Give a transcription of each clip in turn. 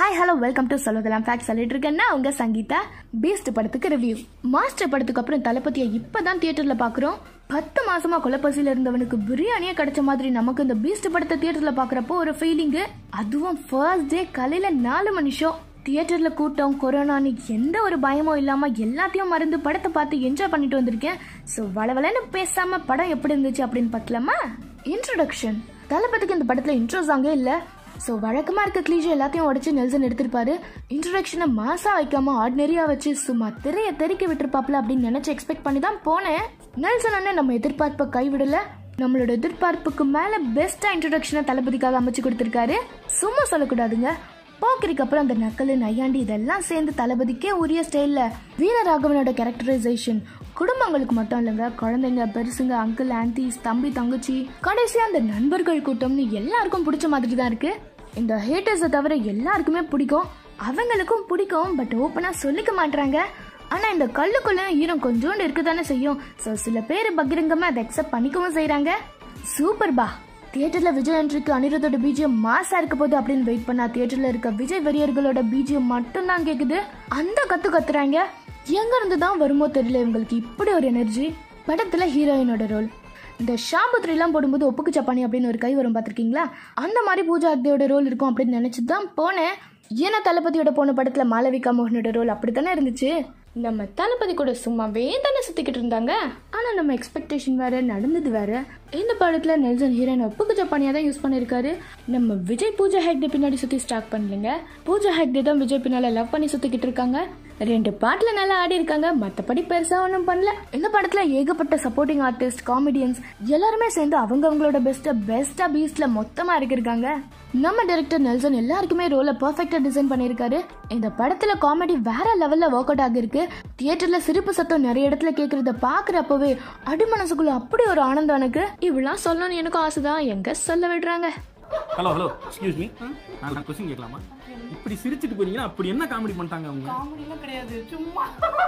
hi hello welcome to சொல்லதெல்லாம் fact சொல்லிட்டு இருக்கேன்னா உங்க சங்கீதா பீஸ்ட் படத்துக்கு ரிவ்யூ மாஸ்டர் படத்துக்கு அப்புறம் தளபதியை இப்பதான் தியேட்டர்ல பாக்குறோம் பத்து மாசமா கொலப்பசியில இருந்தவனுக்கு பிரியாணியே கிடைச்ச மாதிரி நமக்கு இந்த பீஸ்ட் படத்தை தியேட்டர்ல பாக்குறப்போ ஒரு ஃபீலிங்கு அதுவும் ஃபர்ஸ்ட் டே காலையில நாலு மணி ஷோ தியேட்டர்ல கூட்டம் கொரோனான்னு எந்த ஒரு பயமும் இல்லாம எல்லாத்தையும் மறந்து படத்தை பார்த்து என்ஜாய் பண்ணிட்டு வந்திருக்கேன் ஸோ வளவலன்னு பேசாம படம் எப்படி இருந்துச்சு அப்படின்னு பார்க்கலாமா இன்ட்ரோடக்ஷன் தளபதிக்கு இந்த படத்துல இன்ட்ரோ சாங்கே இல்ல ஸோ வழக்கமாக இருக்க கிளீஷ் எல்லாத்தையும் உடச்சி நெல்சன் எடுத்திருப்பாரு இன்ட்ரடக்ஷனை மாசா வைக்காம ஆர்டினரியா வச்சு சும்மா திரைய தெறிக்க விட்டுருப்பாப்ல அப்படின்னு நினைச்சு எக்ஸ்பெக்ட் பண்ணி தான் போனேன் நெல்சன் அண்ணன் நம்ம எதிர்பார்ப்பை கைவிடல நம்மளோட எதிர்பார்ப்புக்கு மேல பெஸ்டா இன்ட்ரடக்ஷனை தளபதிக்காக அமைச்சு கொடுத்திருக்காரு சும்மா சொல்லக்கூடாதுங்க போக்கிரிக்கு அப்புறம் அந்த நக்கலு நையாண்டி இதெல்லாம் சேர்ந்து தளபதிக்கே உரிய ஸ்டைல்ல வீரராகவனோட கேரக்டரைசேஷன் குடும்பங்களுக்கு மட்டும் இல்லைங்க குழந்தைங்க பெருசுங்க அங்கிள் ஆன்டிஸ் தம்பி தங்கச்சி கடைசியா அந்த நண்பர்கள் கூட்டம்னு எல்லாருக்கும் பிடிச்ச மாதிரி தான் இருக்கு இந்த ஹேட்டர்ஸை தவிர எல்லாருக்குமே பிடிக்கும் அவங்களுக்கும் பிடிக்கும் பட் ஓப்பனா சொல்லிக்க மாட்டாங்க ஆனா இந்த கல்லுக்குள்ள ஈரம் கொஞ்சோண்டு இருக்க தானே செய்யும் ஸோ சில பேர் பகிரங்கமா அதை அக்செப்ட் பண்ணிக்கவும் செய்றாங்க சூப்பர் பா தியேட்டர்ல விஜய் என்ட்ரிக்கு அனிருத்தோட பிஜிஎம் மாசா இருக்க போது அப்படின்னு வெயிட் பண்ணா தியேட்டர்ல இருக்க விஜய் வெறியர்களோட பிஜிஎம் மட்டும் தான் கேக்குது அந்த கத்து கத்துறாங்க எங்க இருந்து தான் வருமோ தெரியல இவங்களுக்கு இப்படி ஒரு எனர்ஜி படத்துல ஹீரோயினோட ரோல் இந்த ஷாம்புத்ரிலாம் போடும்போது ஒப்புக்கு சப்பானி அப்படின்னு ஒரு கை வரும் பார்த்துருக்கீங்களா அந்த மாதிரி பூஜா அக்தேயோட ரோல் இருக்கும் அப்படின்னு நினச்சி தான் போனேன் ஏன்னா தளபதியோட போன படத்தில் மாளவிகா மோகனோட ரோல் அப்படி தானே இருந்துச்சு நம்ம தளபதி கூட சும்மாவே தானே சுற்றிக்கிட்டு இருந்தாங்க ஆனால் நம்ம எக்ஸ்பெக்டேஷன் வேற நடந்தது வேற இந்த படத்தில் நெல்சன் ஹீரோயின் ஒப்புக்கு ஜப்பானியாக தான் யூஸ் பண்ணியிருக்காரு நம்ம விஜய் பூஜா ஹெக்டே பின்னாடி சுற்றி ஸ்டார்ட் பண்ணலைங்க பூஜா ஹெக்டே தான் விஜய் பின்னால் லவ் பண்ணி சுற்றிக்கிட்டு இருக்காங்க ரெண்டு பாட்டுல நல்லா ஆடி இருக்காங்க மத்தபடி பெருசா ஒன்றும் பண்ணல இந்த படத்துல ஏகப்பட்ட சப்போர்ட்டிங் ஆர்டிஸ்ட் காமெடியன்ஸ் எல்லாருமே சேர்ந்து அவங்க அவங்களோட பெஸ்ட்டை பெஸ்டா பீஸ்ட்ல மொத்தமா இருக்கிருக்காங்க நம்ம டைரக்டர் நெல்சன் எல்லாருக்குமே ரோலை பர்ஃபெக்டா டிசைன் பண்ணியிருக்காரு இந்த படத்துல காமெடி வேற லெவல்ல ஒர்க் அவுட் ஆகிருக்கு தியேட்டர்ல சிரிப்பு சத்தம் நிறைய இடத்துல கேக்குறத பாக்குறப்பவே அடி மனசுக்குள்ள அப்படி ஒரு ஆனந்தம் எனக்கு இவ்வளவு சொல்லணும்னு எனக்கும் ஆசைதான் எங்க சொல்ல விடுறாங்க ஹலோ ஹலோ எக்ஸ்கியூஸ் மீ நான் கொஸ்டின் கேட்கலாமா இப்படி சிரிச்சிட்டு போறீங்கன்னா அப்படி என்ன காமெடி பண்ணிட்டாங்க அவங்க காமெடிலாம் கிடையாது சும்மா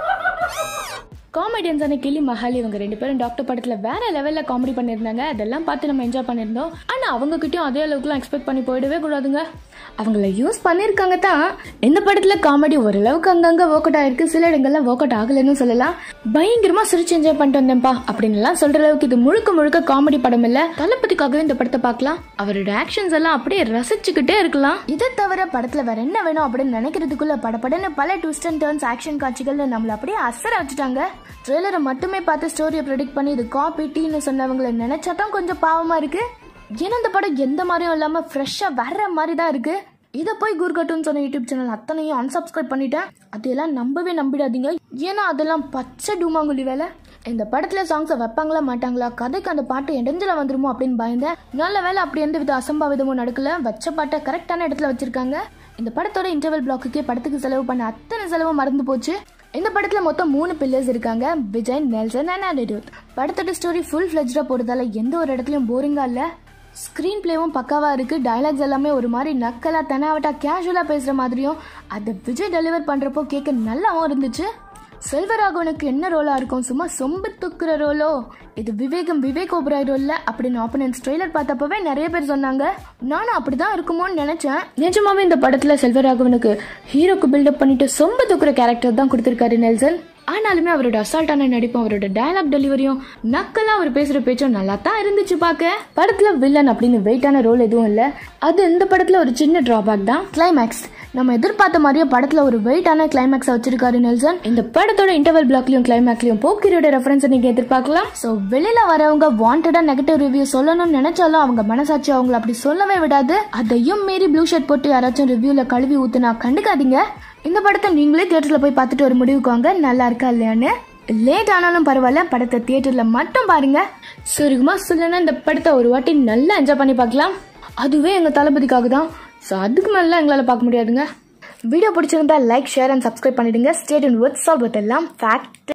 காமெடியன்ஸான கிளி மஹாலி இவங்க ரெண்டு பேரும் டாக்டர் படத்துல வேற லெவல்ல காமெடி பண்ணியிருந்தாங்க அதெல்லாம் பார்த்து நம்ம என்ஜாய் பண்ணியிருந்தோம் ஆனா அவங்க கிட்டயும் அதே அளவுக்குலாம் எக்ஸ்பெக்ட் பண்ணி போயிடவே கூடாதுங்க அவங்கள யூஸ் பண்ணியிருக்காங்க தான் இந்த படத்துல காமெடி ஓரளவுக்கு அங்கங்க ஒர்க் அவுட் ஆயிருக்கு சில இடங்கள்ல ஒர்க் அவுட் ஆகலைன்னு சொல்லலாம் பயங்கரமா சிரிச்சு என்ஜாய் பண்ணிட்டு வந்தேன்ப்பா அப்படின்னு எல்லாம் சொல்ற அளவுக்கு இது முழுக்க முழுக்க காமெடி படம் இல்ல தளபதிக்காகவே இந்த படத்தை பார்க்கலாம் அவரோட ஆக்ஷன்ஸ் எல்லாம் அப்படியே ரசிச்சுக்கிட்டே இருக்கலாம் இதை தவிர படத்துல வேற என்ன வேணும் அப்படின்னு நினைக்கிறதுக்குள்ள படப்படன்னு பல ட்விஸ்ட் அண்ட் டர்ன்ஸ் ஆக்ஷன் காட்சிகள் நம்மள அப்படியே அசர வச்சுட்டாங்க ட்ரெய்லரை மட்டுமே பார்த்து ஸ்டோரியை ப்ரெடிக்ட் பண்ணி இது காப்பி டீன்னு சொன்னவங்களை நினைச்சா தான் கொஞ்சம் பாவமா இருக்கு ஏன்னா இந்த படம் எந்த மாதிரியும் இல்லாம ஃப்ரெஷ்ஷா வர்ற மாதிரி தான் இருக்கு இதை போய் குர்கட்டுன்னு சொன்ன யூடியூப் சேனல் அத்தனையும் unsubscribe பண்ணிட்டேன் அதையெல்லாம் நம்பவே நம்பிடாதீங்க ஏன்னா அதெல்லாம் பச்சை டூமாங்குழி வேலை இந்த படத்துல சாங்ஸை வைப்பாங்களா மாட்டாங்களா கதைக்கு அந்த பாட்டு இடைஞ்சல வந்துருமோ அப்படின்னு பயந்தேன் நல்ல வேலை அப்படி எந்த வித அசம்பாவிதமும் நடக்கல வச்ச பாட்டை கரெக்டான இடத்துல வச்சிருக்காங்க இந்த படத்தோட இன்டர்வல் பிளாக்குக்கே படத்துக்கு செலவு பண்ண அத்தனை செலவும் மறந்து போச்சு இந்த படத்துல மொத்தம் மூணு பில்லர்ஸ் இருக்காங்க விஜய் நெல்சன் அண்ட் அனிருத் படத்தோட ஸ்டோரி ஃபுல் ஃபிளெஜ்டா போறதால எந்த ஒரு இடத்துலயும் போரிங்கா இல்ல ஸ்க்ரீன் பிளேவும் பக்காவா இருக்கு டயலாக்ஸ் எல்லாமே ஒரு மாதிரி நக்கலா தெனாவட்டா கேஷுவலா பேசுற மாதிரியும் அதை விஜய் டெலிவர் பண்றப்போ கேட்க நல்லாவும் இருந்துச்சு செல்வராகவனுக்கு என்ன ரோலா இருக்கும் சும்மா சொம்பு துக்குற ரோலோ இது விவேகம் விவேக் ஓபராய் ரோல்ல அப்படின்னு ஆப்பனன்ஸ் ட்ரெய்லர் பார்த்தப்பவே நிறைய பேர் சொன்னாங்க நானும் அப்படிதான் இருக்குமோன்னு நினைச்சேன் நிஜமாவே இந்த படத்துல செல்வராகவனுக்கு ஹீரோக்கு பில்டப் பண்ணிட்டு சொம்பு தூக்குற கேரக்டர் தான் கொடுத்திருக்காரு நெல்சன் ஆனாலுமே அவரோட அசால்ட்டான நடிப்பும் அவரோட டயலாக் டெலிவரியும் நக்கலா அவர் பேசுற பேச்சும் நல்லா தான் இருந்துச்சு பார்க்க படத்துல வில்லன் அப்படின்னு வெயிட்டான ரோல் எதுவும் இல்ல அது இந்த படத்துல ஒரு சின்ன டிராபேக் தான் கிளைமேக்ஸ் நம்ம எதிர்பார்த்த மாதிரியே படத்துல ஒரு வெயிட்டான கிளைமேக்ஸ் வச்சிருக்காரு நெல்சன் இந்த படத்தோட இன்டர்வல் பிளாக்லயும் கிளைமேக்லயும் போக்கிரியோட ரெஃபரன்ஸ் நீங்க எதிர்பார்க்கலாம் சோ வெளியில வரவங்க வாண்டடா நெகட்டிவ் ரிவ்யூ சொல்லணும்னு நினைச்சாலும் அவங்க மனசாட்சி அவங்கள அப்படி சொல்லவே விடாது அதையும் மீறி ப்ளூ ஷர்ட் போட்டு யாராச்சும் ரிவ்யூல கழுவி ஊத்துனா கண்டுக்காதீங்க இந்த படத்தை நீங்களே தியேட்டர்ல போய் பார்த்துட்டு ஒரு முடிவுக்கு வாங்க நல்லா இருக்கா இல்லையான்னு லேட் ஆனாலும் பரவாயில்ல படத்தை தியேட்டர்ல மட்டும் பாருங்க சுருகமா சொல்லணும்னா இந்த படத்தை ஒரு வாட்டி நல்லா என்ஜாய் பண்ணி பார்க்கலாம் அதுவே எங்க தளபதிக்காக தான் ஸோ அதுக்கு மேலாம் எங்களால் பார்க்க முடியாதுங்க வீடியோ பிடிச்சிருந்தா லைக் ஷேர் அண்ட் சப்ஸ்கிரைப் பண்ணிடுங்க state in with solve with எல்லாம் ஃபேக்ட்